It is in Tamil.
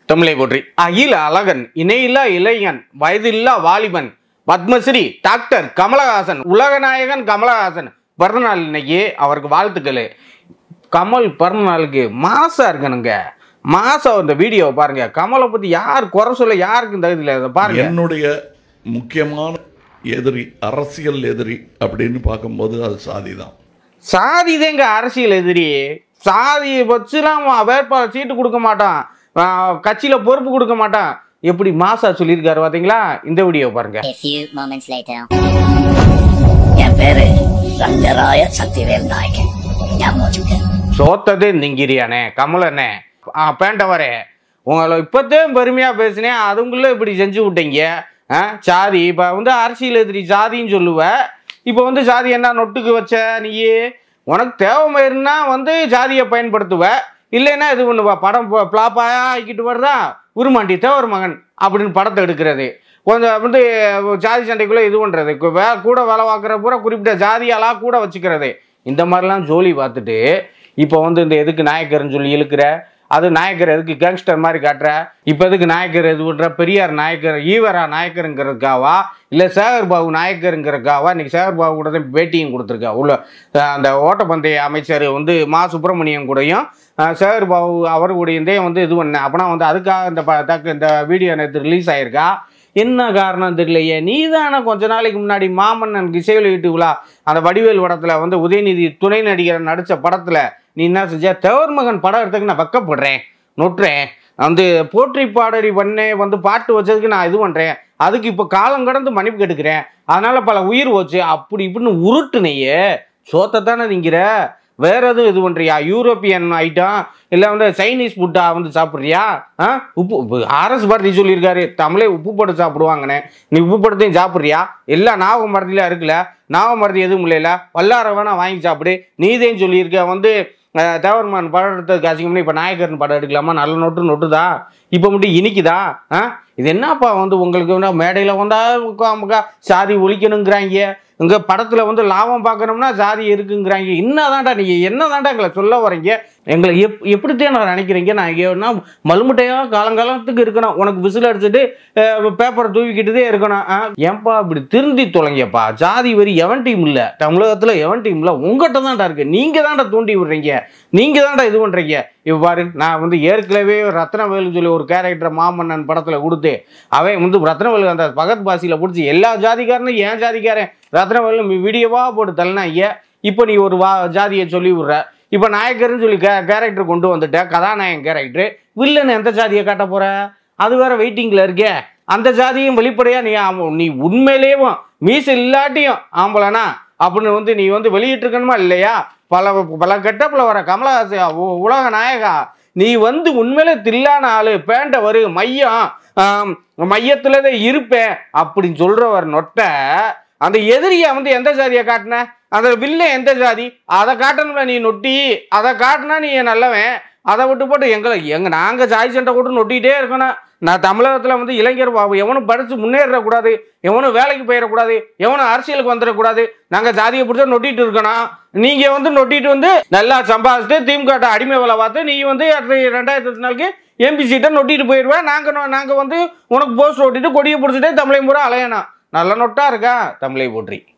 தமிழை போற்றி அகில அழகன் இணையில்லா இளைஞன் வயதில்லா வாலிபன் பத்மஸ்ரீ டாக்டர் கமலஹாசன் உலகநாயகன் கமலஹாசன் பிறந்தநாள் இன்னைக்கு அவருக்கு வாழ்த்துக்கள் கமல் பிறந்தநாளுக்கு மாசா இருக்கணுங்க மாசம் இந்த வீடியோவை பாருங்க கமலை பத்தி யார் குறை சொல்ல யாருக்கும் தகுதி இல்லை அதை பாருங்க என்னுடைய முக்கியமான எதிரி அரசியல் எதிரி அப்படின்னு பார்க்கும்போது அது சாதி தான் சாதி தாங்க அரசியல் எதிரி சாதியை வச்சுலாம் அவன் வேட்பாளர் சீட்டு கொடுக்க மாட்டான் ஆஹ் கட்சியில பொறுப்பு கொடுக்க மாட்டான் எப்படி மாசா சொல்லியிருக்காரு பாத்தீங்களா இந்த வீடியோ பாருங்க A few moments later. என் பேரு ரங்கராய சக்திவேல் நாயகன் ஞாபகம் வச்சுக்க சோத்ததே திங்கிரியானே கமலண்ணே ஆ பேண்டவரே உங்களை இப்போத்தே பெருமையாக பேசினேன் அதுக்குள்ளே இப்படி செஞ்சு விட்டீங்க ஆ சாதி இப்போ வந்து அரசியல் எதிரி சாதின்னு சொல்லுவ இப்போ வந்து சாதி என்ன நொட்டுக்கு வச்ச நீ உனக்கு தேவைமைன்னா வந்து சாதியை பயன்படுத்துவ இல்லைன்னா இது பண்ணுவ படம் ஃப்ளாப்பாக ஆக்கிட்டு வருதா உருமாண்டி தேவர் மகன் அப்படின்னு படத்தை எடுக்கிறது கொஞ்சம் வந்து ஜாதி சண்டைக்குள்ளே இது பண்ணுறது வே கூட வேலை பார்க்குற பூரா குறிப்பிட்ட ஜாதியாலாம் கூட வச்சுக்கிறது இந்த மாதிரிலாம் ஜோலி பார்த்துட்டு இப்போ வந்து இந்த எதுக்கு நாயக்கர்னு சொல்லி இழுக்கிற அது நாயக்கர் எதுக்கு கேங்ஸ்டர் மாதிரி காட்டுற இப்போ எதுக்கு நாயக்கர் எது பண்ற பெரியார் நாயக்கர் ஈவரா நாயக்கருங்கிறதுக்காவா இல்லை சேகர் பாபு நாயக்கருங்கிறதுக்காவா இன்னைக்கு சேகர் பாபு கூட தான் பேட்டியும் கொடுத்துருக்கா உள்ள அஹ் அந்த ஓட்டப்பந்தய அமைச்சர் வந்து மா சுப்பிரமணியம் கூடயும் அஹ் சேகர் பாபு அவர் கூடயும் தான் வந்து இது பண்ணேன் அப்பனா வந்து அதுக்காக இந்த ப- தக்க இந்த வீடியோ நேற்று ரிலீஸ் ஆயிருக்கா என்ன காரணம் தெரியலையே நீ தானே கொஞ்ச நாளைக்கு முன்னாடி மாமன்னன் இசை வெளியீட்டு விழா அந்த வடிவேல் படத்துல வந்து உதயநிதி துணை நடிகர் நடிச்ச படத்துல நீ என்ன செஞ்ச தேவர் மகன் படம் எடுத்துக்கு நான் வெக்கப்படுறேன் நொட்டுறேன் வந்து போற்றி பாடறி பண்ணே வந்து பாட்டு வச்சதுக்கு நான் இது பண்றேன் அதுக்கு இப்போ காலம் கடந்து மன்னிப்பு கேட்டுக்கிறேன் அதனால பல உயிர் போச்சு அப்படி இப்படின்னு உருட்டுனையே சோத்தை தானே நீங்கிற வேற எதுவும் இது பண்றியா யூரோப்பியன் ஐட்டம் இல்லை வந்து சைனீஸ் ஃபுட்டா வந்து சாப்பிட்றியா ஆ உப்பு ஆர்எஸ் பாரதி சொல்லியிருக்காரு தமிழே உப்பு போட்டு சாப்பிடுவாங்கண்ணே நீ உப்பு போட்டதையும் சாப்பிட்றியா எல்லாம் நாவக மரத்துல இருக்குல்ல நாவக மரத்து எதுவும் இல்லைல்ல வல்லார வேணா வாங்கி சாப்பிடு நீதையும் சொல்லியிருக்க வந்து அஹ், தேவர்மான் படம் எடுத்ததுக்கு அசிங்கம்னு இப்போ நாயக்கர்னு படம் எடுக்கலாமா நல்ல நோட்டு நொட்டுதா இப்போ மட்டும் இனிக்குதா ஆ இது என்னப்பா வந்து உங்களுக்கு வந்து மேடையில் வந்தா உட்காமுக்கா சாதி ஒழிக்கணுங்கிறாங்க இங்கே படத்தில் வந்து லாபம் பார்க்கணும்னா சாதி இருக்குங்கிறாங்க என்னதான்டா நீங்கள் என்னதான்டா எங்களை சொல்ல வரீங்க எங்களை எப் எப்படித்தான் நான் நினைக்கிறீங்க நான் ஏன்னா மலுமுட்டையாக காலங்காலத்துக்கு இருக்கணும் உனக்கு விசில் அடிச்சுட்டு பேப்பரை தூவிக்கிட்டுதே இருக்கணும் ஆ, ஏன்பா இப்படி திருந்தி தொலைங்கப்பா ஜாதி வரி எவன் டீம் இல்லை தமிழகத்தில் எவன் டீம் இல்லை உங்கள்கிட்ட தான்டா இருக்கு நீங்கள் தான்டா தூண்டி விடுறீங்க நீங்கள் தான்டா இது பண்ணுறீங்க இப்போ பாரு நான் வந்து ஏற்கனவே ரத்னவேலுன்னு சொல்லி ஒரு கேரக்டர் மாமன்னன் படத்தில் கொடுத்து அவன் வந்து ரத்னவேலு அந்த பகத் பாசியில் பிடிச்சி எல்லா ஜாதிக்காரனும் ஏன் ஜாதிக்காரன் ரத்னவேலு வீடியோவாக போட்டு தள்ளினாங்க இப்போ நீ ஒரு வா ஜாதியை சொல்லி விடுற இப்போ நாயக்கர்னு சொல்லி கே கேரக்டர் கொண்டு வந்துட்ட கதாநாயகன் கேரக்டர் வில்லன் எந்த ஜாதியை காட்ட போற அது வேற வெயிட்டிங்கில் இருக்கே அந்த ஜாதியும் வெளிப்படையாக நீ ஆம- நீ உண்மையிலேயும் மீசை இல்லாட்டியும் ஆம்பளனா அப்படின்னு வந்து நீ வந்து வெளியிட்டிருக்கணுமா இல்லையா பல பல கெட்டப்பில் வர கமலஹாசன் உ- உலக நாயகா நீ வந்து உண்மையிலே தில்லான ஆளு பேண்ட வரு மையம் ஆம், மையத்துல தான் இருப்பேன் அப்படின்னு சொல்றவர் நொட்ட அந்த எதிரியை வந்து எந்த ஜாதியை காட்டின அந்த வில்ல எந்த ஜாதி அதை காட்டணும்ல நீ நொட்டி அதை காட்டினா நீ நல்லவன் அதை விட்டு போட்டு எங்களை எங்க நாங்க ஜாதி சண்டை கூட நொட்டிகிட்டே இருக்கணும் நான் தமிழகத்துல வந்து இளைஞர் பாபு எவனும் படிச்சு முன்னேறக்கூடாது எவனும் வேலைக்கு போயிடக்கூடாது எவனும் அரசியலுக்கு வந்துடக்கூடாது நாங்க ஜாதியை பிடிச்சா நொட்டிட்டு இருக்கணும் நீங்க வந்து நொட்டிட்டு வந்து நல்லா சம்பாதிச்சுட்டு திமுக ட்ட அடிமை வேலை பார்த்து நீ வந்து அடுத்த ரெண்டாயிரத்தி இருபத்தி நாலுக்கு எம்பி சீட்டை நொட்டிட்டு போயிடுவேன் நாங்க நொ- நாங்க வந்து உனக்கு போஸ்ட் ஓட்டிட்டு கொடியை பிடிச்சிட்டு தமிழை முறை அலையணும் நல்ல நொட்டா இருக்கா தமிழை போற்றி